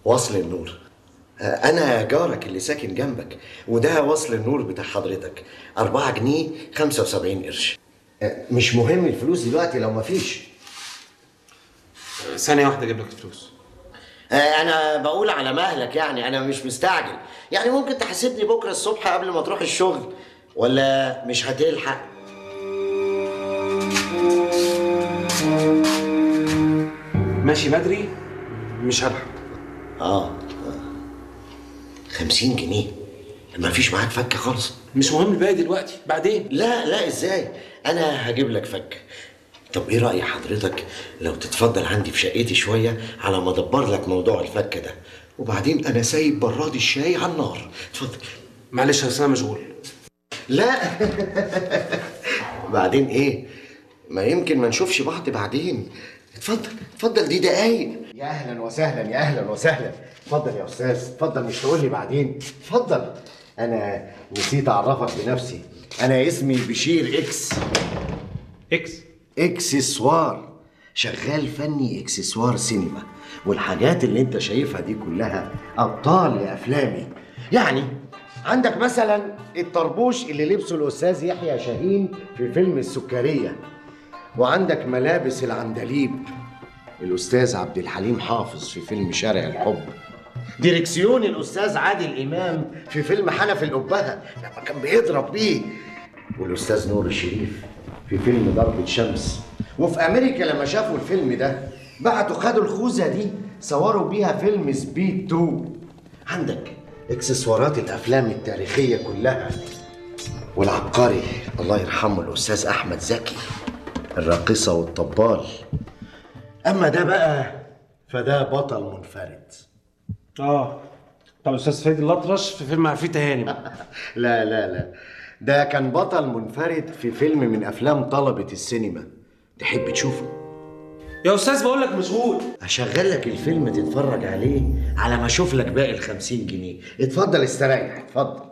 وصل النور آه، انا جارك اللي ساكن جنبك وده وصل النور بتاع حضرتك أربعة جنيه خمسة وسبعين قرش آه، مش مهم الفلوس دلوقتي لو مفيش ثانيه واحده اجيب لك الفلوس آه، انا بقول على مهلك يعني انا مش مستعجل يعني ممكن تحاسبني بكره الصبح قبل ما تروح الشغل ولا مش هتلحق ماشي بدري مش هلحق اه آه. خمسين جنيه مفيش معاك فكه خالص مش مهم الباقي دلوقتي بعدين لا لا ازاي انا هجيب لك فك طب ايه رأي حضرتك لو تتفضل عندي في شقتي شوية على ما ادبر لك موضوع الفك ده وبعدين انا سايب براد الشاي على النار اتفضل معلش اصل انا مشغول لا بعدين ايه ما يمكن ما نشوفش بعض بعدين اتفضل اتفضل دي دقايق يا اهلا وسهلا يا اهلا وسهلا اتفضل يا استاذ اتفضل مش تقول لي بعدين اتفضل انا نسيت اعرفك بنفسي انا اسمي بشير اكس اكس اكسسوار شغال فني اكسسوار سينما والحاجات اللي انت شايفها دي كلها ابطال لافلامي يعني عندك مثلا الطربوش اللي لبسه الاستاذ يحيى شاهين في فيلم السكريه وعندك ملابس العندليب الاستاذ عبد الحليم حافظ في فيلم شارع الحب ديركسيون الاستاذ عادل امام في فيلم حنف الابهه لما كان بيضرب بيه والاستاذ نور الشريف في فيلم ضربة شمس وفي امريكا لما شافوا الفيلم ده بعتوا خدوا الخوذه دي صوروا بيها فيلم سبيد 2 عندك اكسسوارات الافلام التاريخيه كلها والعبقري الله يرحمه الاستاذ احمد زكي الراقصه والطبال اما ده بقى فده بطل منفرد اه طب استاذ فريد الاطرش في فيلم عفريت هانم لا لا لا ده كان بطل منفرد في فيلم من افلام طلبة السينما تحب تشوفه يا استاذ بقول لك مشغول اشغل لك الفيلم تتفرج عليه على ما اشوف لك باقي الخمسين جنيه اتفضل استريح اتفضل